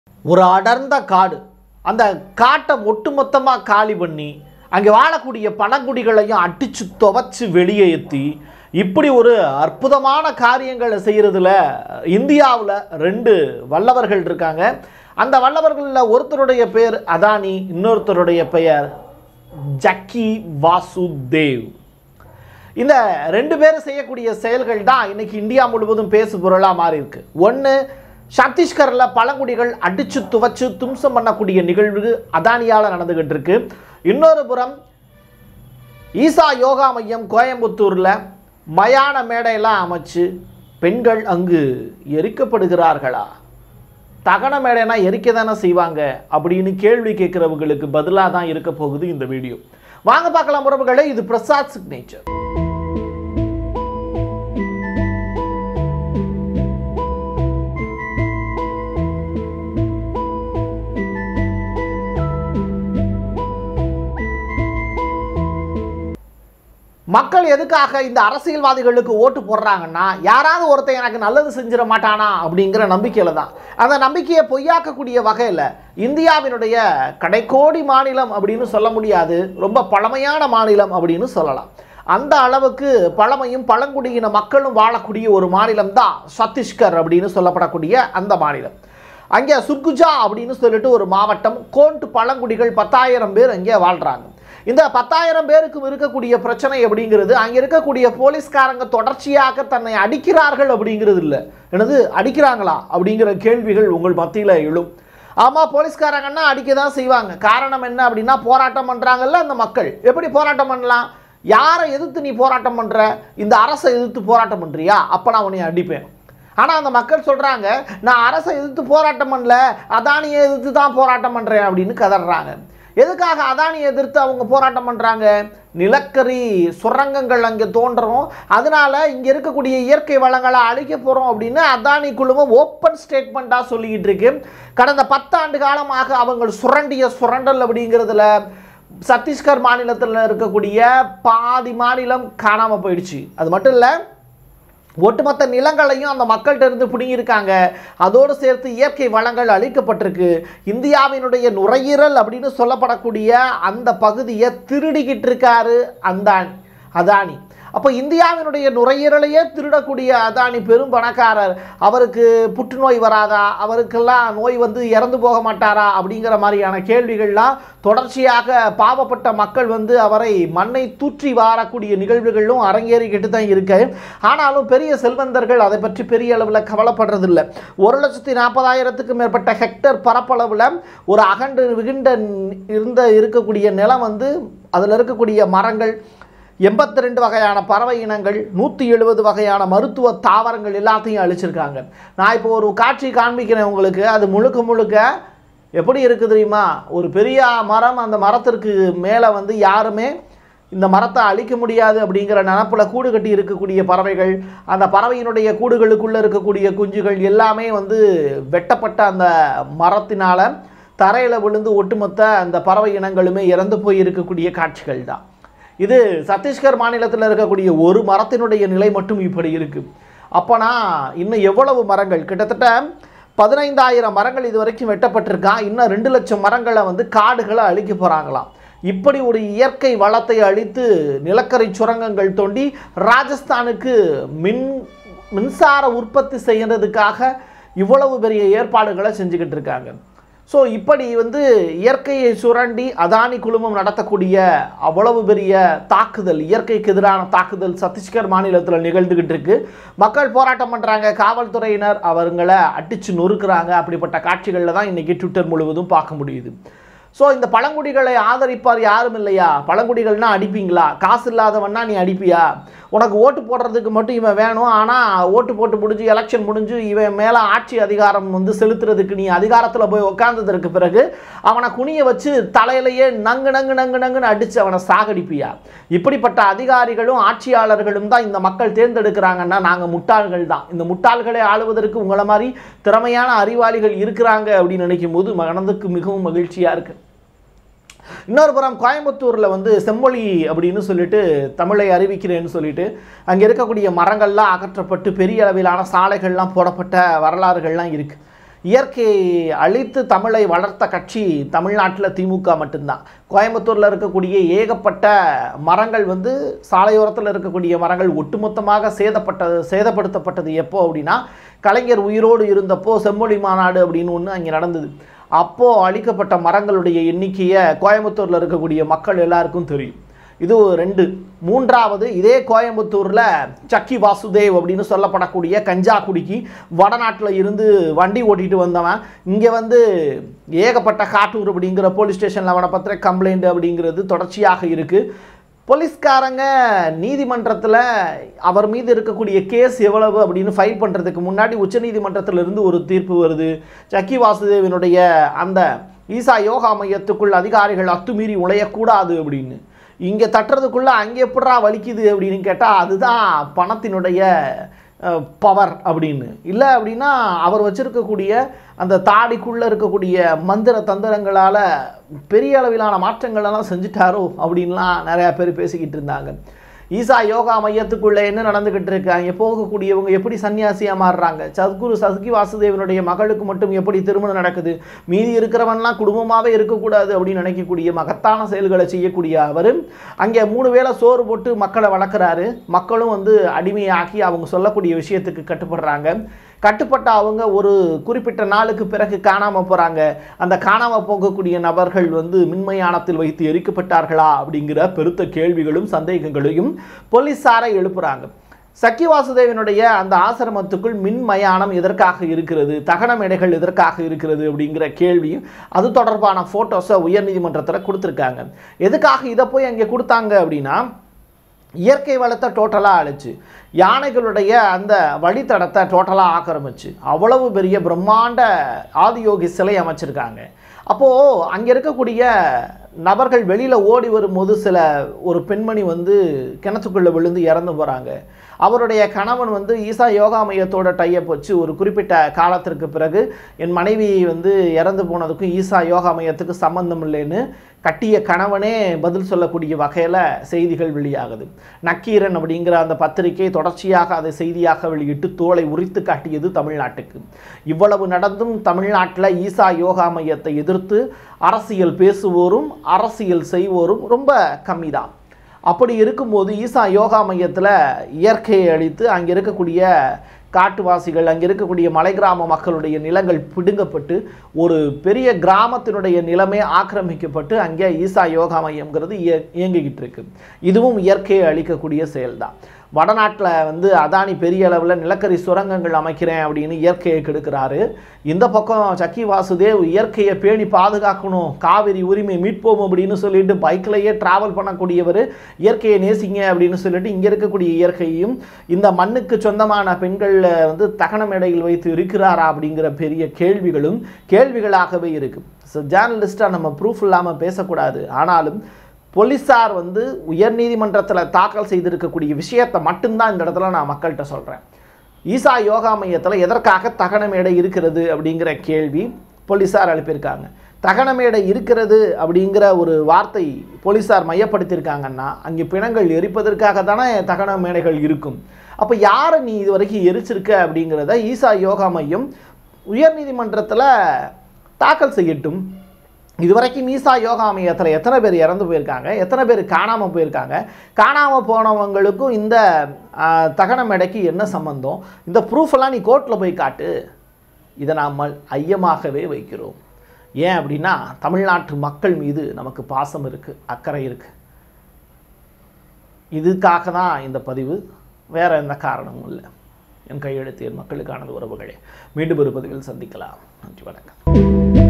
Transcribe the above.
ஒரு அடர்ந்த காடு அந்த காட்டை ஒட்டுமொத்தமாக காலி பண்ணி அங்கே வாழக்கூடிய பழங்குடிகளையும் அடித்து துவைச்சு வெளியே ஏற்றி இப்படி ஒரு அற்புதமான காரியங்களை செய்கிறதுல இந்தியாவில் ரெண்டு வல்லவர்கள் இருக்காங்க அந்த வல்லவர்களில் ஒருத்தருடைய பேர் அதானி இன்னொருத்தருடைய பெயர் ஜக்கி வாசுதேவ் இந்த ரெண்டு பேரும் செய்யக்கூடிய செயல்கள் தான் இன்னைக்கு இந்தியா முழுவதும் பேசு பொருளாக மாறி இருக்கு ஒன்று சத்தீஸ்கரில் பழங்குடிகள் அடிச்சு துவைச்சு தும்சம் பண்ணக்கூடிய நிகழ்வு அதானியால் நடந்துகிட்டு இருக்கு இன்னொரு புறம் ஈசா யோகா மையம் கோயம்புத்தூரில் மயான மேடையெல்லாம் அமைச்சு பெண்கள் அங்கு எரிக்கப்படுகிறார்களா தகன மேடைனா எரிக்க தானே செய்வாங்க அப்படின்னு கேள்வி கேட்குறவங்களுக்கு பதிலாக தான் இருக்க போகுது இந்த வீடியோ வாங்க பார்க்கலாம் உறவுகளே இது பிரசாத் சிக்னேச்சர் மக்கள் எதுக்காக இந்த அரசியல்வாதிகளுக்கு ஓட்டு போடுறாங்கன்னா யாராவது ஒருத்தன் எனக்கு நல்லது செஞ்சிட மாட்டானா அப்படிங்கிற நம்பிக்கையில் தான் அந்த நம்பிக்கையை பொய்யாக்கக்கூடிய வகையில் இந்தியாவினுடைய கடைக்கோடி மாநிலம் அப்படின்னு சொல்ல முடியாது ரொம்ப பழமையான மாநிலம் அப்படின்னு சொல்லலாம் அந்த அளவுக்கு பழமையும் பழங்குடியின மக்களும் வாழக்கூடிய ஒரு மாநிலம் தான் சத்தீஸ்கர் அப்படின்னு சொல்லப்படக்கூடிய அந்த மாநிலம் அங்கே சுர்குஜா அப்படின்னு சொல்லிட்டு ஒரு மாவட்டம் கோண்ட் பழங்குடிகள் பத்தாயிரம் பேர் அங்கே வாழ்கிறாங்க இந்த பத்தாயிரம் பேருக்கும் இருக்கக்கூடிய பிரச்சனை அப்படிங்கிறது அங்கே இருக்கக்கூடிய போலீஸ்காரங்க தொடர்ச்சியாக தன்னை அடிக்கிறார்கள் அப்படிங்கிறது இல்லை எனது அடிக்கிறாங்களா அப்படிங்கிற கேள்விகள் உங்கள் மத்தியில் எழும் ஆமாம் போலீஸ்காரங்கன்னா அடிக்க தான் செய்வாங்க காரணம் என்ன அப்படின்னா போராட்டம் பண்ணுறாங்கல்ல அந்த மக்கள் எப்படி போராட்டம் பண்ணலாம் யாரை எதிர்த்து நீ போராட்டம் பண்ணுற இந்த அரசை எதிர்த்து போராட்டம் பண்ணுறியா அப்போ நான் உன்னை அடிப்பேன் ஆனால் அந்த மக்கள் சொல்கிறாங்க நான் அரசை எதிர்த்து போராட்டம் பண்ணல அதானியை எதிர்த்து தான் போராட்டம் பண்ணுறேன் அப்படின்னு கதறாங்க எதுக்காக அதானியை எதிர்த்து அவங்க போராட்டம் பண்ணுறாங்க நிலக்கரி சுரங்கங்கள் அங்கே தோன்றணும் அதனால இங்கே இருக்கக்கூடிய இயற்கை வளங்களை அழிக்க போகிறோம் அப்படின்னு அதானி குழுமம் ஓப்பன் ஸ்டேட்மெண்ட்டாக சொல்லிக்கிட்டு இருக்கு கடந்த பத்தாண்டு காலமாக அவங்க சுரண்டிய சுரண்டல் அப்படிங்கிறதுல சத்தீஸ்கர் மாநிலத்தில் இருக்கக்கூடிய பாதி மாநிலம் காணாமல் போயிடுச்சு அது மட்டும் இல்லை ஒட்டுமொத்த நிலங்களையும் அந்த மக்கள்கிட்ட இருந்து பிடுங்கியிருக்காங்க அதோடு சேர்த்து இயற்கை வளங்கள் அழிக்கப்பட்டிருக்கு இந்தியாவினுடைய நுரையீரல் அப்படின்னு சொல்லப்படக்கூடிய அந்த பகுதியை திருடிக்கிட்டு இருக்காரு அந்த அதானி அப்போ இந்தியாவினுடைய நுரையீரலையே திருடக்கூடிய அதானி பெரும் பணக்காரர் அவருக்கு புற்றுநோய் வராதா அவருக்கெல்லாம் நோய் வந்து இறந்து போக மாட்டாரா அப்படிங்கிற மாதிரியான கேள்விகள்லாம் தொடர்ச்சியாக பாவப்பட்ட மக்கள் வந்து அவரை மண்ணை தூற்றி வாரக்கூடிய நிகழ்வுகளும் அரங்கேறிக்கிட்டு தான் இருக்கு ஆனாலும் பெரிய செல்வந்தர்கள் அதை பற்றி பெரிய அளவில் கவலைப்படுறதில்லை ஒரு லட்சத்தி நாற்பதாயிரத்துக்கும் மேற்பட்ட ஹெக்டர் பரப்பளவில் ஒரு அகண்டு விகிண்ட இருந்த இருக்கக்கூடிய நிலம் வந்து அதில் இருக்கக்கூடிய மரங்கள் எண்பத்தி ரெண்டு வகையான பறவை இனங்கள் நூற்றி எழுபது வகையான மருத்துவ தாவரங்கள் எல்லாத்தையும் அழிச்சிருக்காங்க நான் இப்போ ஒரு காட்சி காண்பிக்கிறேன் உங்களுக்கு அது முழுக்க முழுக்க எப்படி இருக்குது தெரியுமா ஒரு பெரிய மரம் அந்த மரத்திற்கு மேலே வந்து யாருமே இந்த மரத்தை அழிக்க முடியாது அப்படிங்கிற நினப்பில் கூடு கட்டி இருக்கக்கூடிய பறவைகள் அந்த பறவையினுடைய கூடுகளுக்குள்ளே இருக்கக்கூடிய குஞ்சுகள் எல்லாமே வந்து வெட்டப்பட்ட அந்த மரத்தினால் தரையில் விழுந்து ஒட்டுமொத்த அந்த பறவை இனங்களுமே இறந்து போய் இருக்கக்கூடிய காட்சிகள் தான் இது சத்தீஸ்கர் மாநிலத்தில் இருக்கக்கூடிய ஒரு மரத்தினுடைய நிலை மட்டும் இப்படி இருக்குது அப்போனா இன்னும் எவ்வளவு மரங்கள் கிட்டத்தட்ட பதினைந்தாயிரம் மரங்கள் இது வரைக்கும் வெட்டப்பட்டிருக்கான் இன்னும் ரெண்டு லட்சம் மரங்களை வந்து காடுகளை அழிக்க போகிறாங்களாம் இப்படி ஒரு இயற்கை வளத்தை அழித்து நிலக்கரி சுரங்கங்கள் தோண்டி ராஜஸ்தானுக்கு மின் மின்சார உற்பத்தி செய்கிறதுக்காக இவ்வளவு பெரிய ஏற்பாடுகளை செஞ்சுக்கிட்டு இருக்காங்க ஸோ இப்படி வந்து இயற்கையை சுரண்டி அதானி குழுமம் நடத்தக்கூடிய அவ்வளவு பெரிய தாக்குதல் இயற்கைக்கு எதிரான தாக்குதல் சத்தீஸ்கர் மாநிலத்தில் நிகழ்ந்துகிட்டு இருக்கு மக்கள் போராட்டம் பண்ணுறாங்க காவல்துறையினர் அவங்கள அடிச்சு நொறுக்குறாங்க அப்படிப்பட்ட காட்சிகளில் தான் இன்றைக்கி ட்விட்டர் முழுவதும் பார்க்க முடியுது ஸோ இந்த பழங்குடிகளை ஆதரிப்பார் யாரும் இல்லையா பழங்குடிகள்னா அடிப்பீங்களா காசு இல்லாதவன்னா நீ அடிப்பியா உனக்கு ஓட்டு போடுறதுக்கு மட்டும் இவன் வேணும் ஆனால் ஓட்டு போட்டு முடிஞ்சு எலெக்ஷன் முடிஞ்சு இவன் மேலே ஆட்சி அதிகாரம் வந்து செலுத்துறதுக்கு நீ அதிகாரத்தில் போய் உட்காந்ததற்கு பிறகு அவனை குனிய வச்சு தலையிலேயே நங்கு நங்கு நங்கு நங்குன்னு அடித்து அவனை சாகடிப்பியா இப்படிப்பட்ட அதிகாரிகளும் ஆட்சியாளர்களும் தான் இந்த மக்கள் தேர்ந்தெடுக்கிறாங்கன்னா நாங்கள் முட்டாள்கள் தான் இந்த முட்டாள்களை ஆளுவதற்கு உங்களை மாதிரி திறமையான அறிவாளிகள் இருக்கிறாங்க அப்படின்னு நினைக்கும் போது மனதுக்கு மிகவும் மகிழ்ச்சியாக இருக்குது இன்னொரு புறம் கோயம்புத்தூரில் வந்து செம்மொழி அப்படின்னு சொல்லிட்டு தமிழை அறிவிக்கிறேன்னு சொல்லிட்டு அங்கே இருக்கக்கூடிய மரங்கள்லாம் அகற்றப்பட்டு பெரிய அளவிலான சாலைகள்லாம் போடப்பட்ட வரலாறுகள்லாம் இருக்குது இயற்கையை அழித்து தமிழை வளர்த்த கட்சி தமிழ்நாட்டில் திமுக மட்டும்தான் கோயம்புத்தூரில் இருக்கக்கூடிய ஏகப்பட்ட மரங்கள் வந்து சாலையோரத்தில் இருக்கக்கூடிய மரங்கள் ஒட்டுமொத்தமாக சேதப்பட்டது சேதப்படுத்தப்பட்டது எப்போ அப்படின்னா கலைஞர் உயிரோடு இருந்தப்போ செம்மொழி மாநாடு அப்படின்னு ஒன்று அங்கே நடந்தது அப்போது அழிக்கப்பட்ட மரங்களுடைய எண்ணிக்கையை கோயம்புத்தூரில் இருக்கக்கூடிய மக்கள் எல்லாருக்கும் தெரியும் இது ரெண்டு மூன்றாவது இதே கோயம்புத்தூரில் சக்கி வாசுதேவ் அப்படின்னு சொல்லப்படக்கூடிய கஞ்சா குடிக்கி வடநாட்டில் இருந்து வண்டி ஓட்டிட்டு வந்தவன் இங்கே வந்து ஏகப்பட்ட காட்டூர் அப்படிங்கிற போலீஸ் ஸ்டேஷனில் அவனை பற்றின கம்ப்ளைண்ட் அப்படிங்கிறது தொடர்ச்சியாக இருக்குது போலீஸ்காரங்க நீதிமன்றத்தில் அவர் மீது இருக்கக்கூடிய கேஸ் எவ்வளவு அப்படின்னு ஃபைல் பண்ணுறதுக்கு முன்னாடி உச்சநீதிமன்றத்தில் இருந்து ஒரு தீர்ப்பு வருது சக்கி வாசுதேவனுடைய அந்த ஈசா யோகா மையத்துக்குள் அதிகாரிகள் அத்துமீறி உழையக்கூடாது அப்படின்னு இங்கே தட்டுறதுக்குள்ளே அங்கே எப்படா வலிக்குது அப்படின்னு கேட்டால் அதுதான் பணத்தினுடைய பவர் அப்படின்னு இல்லை அப்படின்னா அவர் வச்சிருக்கக்கூடிய அந்த தாடிக்குள்ளே இருக்கக்கூடிய மந்திர தந்திரங்களால் பெரிய அளவிலான மாற்றங்களெல்லாம் செஞ்சுட்டாரோ அப்படின்லாம் நிறையா பேர் பேசிக்கிட்டு இருந்தாங்க ஈசா யோகா மையத்துக்குள்ளே என்ன நடந்துக்கிட்டு இருக்கு அங்கே போகக்கூடியவங்க எப்படி சன்னியாசியாக மாறுறாங்க சத்குரு சத்கி வாசுதேவனுடைய மகளுக்கு மட்டும் எப்படி திருமணம் நடக்குது மீதி இருக்கிறவன்லாம் குடும்பமாகவே இருக்கக்கூடாது அப்படின்னு நினைக்கக்கூடிய மகத்தான செயல்களை செய்யக்கூடிய அவர் அங்கே மூணு வேளை சோறு போட்டு மக்களை வளர்க்குறாரு மக்களும் வந்து அடிமையாக்கி அவங்க சொல்லக்கூடிய விஷயத்துக்கு கட்டுப்படுறாங்க கட்டுப்பட்ட அவங்க ஒரு குறிப்பிட்ட நாளுக்கு பிறகு காணாமல் போகிறாங்க அந்த காணாமல் போகக்கூடிய நபர்கள் வந்து மின்மயானத்தில் வைத்து எரிக்கப்பட்டார்களா அப்படிங்கிற பெருத்த கேள்விகளும் சந்தேகங்களையும் போலீஸாரை எழுப்புறாங்க சக்கி வாசுதேவனுடைய அந்த ஆசிரமத்துக்குள் மின்மயானம் எதற்காக இருக்கிறது தகன மேடைகள் எதற்காக இருக்கிறது அப்படிங்கிற கேள்வியும் அது தொடர்பான ஃபோட்டோஸை உயர்நீதிமன்றத்தில் கொடுத்துருக்காங்க எதுக்காக இதை போய் அங்கே கொடுத்தாங்க அப்படின்னா இயற்கை வளத்தை டோட்டலாக அழிச்சு யானைகளுடைய அந்த வழித்தடத்தை டோட்டலாக ஆக்கிரமிச்சு அவ்வளவு பெரிய பிரம்மாண்ட ஆதியோகி சிலை அமைச்சிருக்காங்க அப்போது அங்கே இருக்கக்கூடிய நபர்கள் வெளியில் ஓடி வரும்போது சில ஒரு பெண்மணி வந்து கிணத்துக்குள்ளே விழுந்து இறந்து போகிறாங்க அவருடைய கணவன் வந்து ஈசா யோகா மையத்தோட டையப் வச்சு ஒரு குறிப்பிட்ட காலத்திற்கு பிறகு என் மனைவி வந்து இறந்து போனதுக்கும் ஈசா யோகா மையத்துக்கு சம்பந்தம் இல்லைன்னு கட்டிய கணவனே பதில் சொல்லக்கூடிய வகையில் செய்திகள் வெளியாகுது நக்கீரன் அப்படிங்கிற அந்த பத்திரிகை தொடர்ச்சியாக அதை செய்தியாக வெளியிட்டு தோலை உரித்து காட்டியது தமிழ்நாட்டுக்கு இவ்வளவு நடந்தும் தமிழ்நாட்டில் ஈசா யோகா மையத்தை எதிர்த்து அரசியல் பேசுவோரும் அரசியல் செய்வோரும் ரொம்ப கம்மி தான் அப்படி இருக்கும்போது ஈசா யோகா மையத்தில் இயற்கையை அழித்து அங்கே இருக்கக்கூடிய காட்டுவாசிகள் அங்கே இருக்கக்கூடிய மலை கிராம மக்களுடைய நிலங்கள் பிடுங்கப்பட்டு ஒரு பெரிய கிராமத்தினுடைய நிலமே ஆக்கிரமிக்கப்பட்டு அங்கே ஈசா யோகா மையம்ங்கிறது இய இயங்கிக்கிட்டு இருக்கு இதுவும் இயற்கையை அழிக்கக்கூடிய செயல்தான் வடநாட்டில் வந்து அதானி பெரிய அளவில் நிலக்கரி சுரங்கங்கள் அமைக்கிறேன் அப்படின்னு இயற்கையை கெடுக்கிறாரு இந்த பக்கம் சக்கி வாசுதேவ் இயற்கையை பேணி பாதுகாக்கணும் காவிரி உரிமை மீட்போம் அப்படின்னு சொல்லிட்டு பைக்லேயே டிராவல் பண்ணக்கூடியவர் இயற்கையை நேசிங்க அப்படின்னு சொல்லிட்டு இங்கே இருக்கக்கூடிய இயற்கையும் இந்த மண்ணுக்கு சொந்தமான பெண்கள் வந்து தகன மேடையில் வைத்து இருக்கிறாரா அப்படிங்கிற பெரிய கேள்விகளும் கேள்விகளாகவே இருக்குது ஸோ ஜேர்னலிஸ்ட்டாக நம்ம ப்ரூஃப் இல்லாமல் பேசக்கூடாது ஆனாலும் போலீஸார் வந்து உயர்நீதிமன்றத்தில் தாக்கல் செய்திருக்கக்கூடிய விஷயத்தை மட்டும்தான் இந்த இடத்துல நான் மக்கள்கிட்ட சொல்கிறேன் ஈசா யோகா மையத்தில் எதற்காக தகன மேடை இருக்கிறது அப்படிங்கிற கேள்வி போலீஸார் எழுப்பியிருக்காங்க தகன மேடை இருக்கிறது அப்படிங்கிற ஒரு வார்த்தை போலீஸார் மையப்படுத்தியிருக்காங்கன்னா அங்கே பிணங்கள் எரிப்பதற்காக தானே தகன மேடைகள் இருக்கும் அப்போ யாரை நீ இது வரைக்கும் எரிச்சிருக்க அப்படிங்கிறத ஈசா யோகா மையம் உயர்நீதிமன்றத்தில் தாக்கல் செய்யட்டும் இதுவரைக்கும் மீசா யோகா மையத்தில் எத்தனை பேர் இறந்து போயிருக்காங்க எத்தனை பேர் காணாமல் போயிருக்காங்க காணாமல் போனவங்களுக்கும் இந்த ஆ, தகன மேடைக்கு என்ன சம்பந்தம் இந்த ப்ரூஃப் எல்லாம் நீ கோர்ட்டில் போய் காட்டு இதை நாம் ஐயமாகவே வைக்கிறோம் ஏன் அப்படின்னா தமிழ்நாட்டு மக்கள் மீது நமக்கு பாசம் இருக்குது அக்கறை இருக்குது இதுக்காக தான் இந்த பதிவு வேற எந்த காரணமும் இல்லை என் கையெழுத்து என் மக்களுக்கானது உறவுகளே மீண்டும் ஒரு பதிவில் சந்திக்கலாம் நன்றி வணக்கம்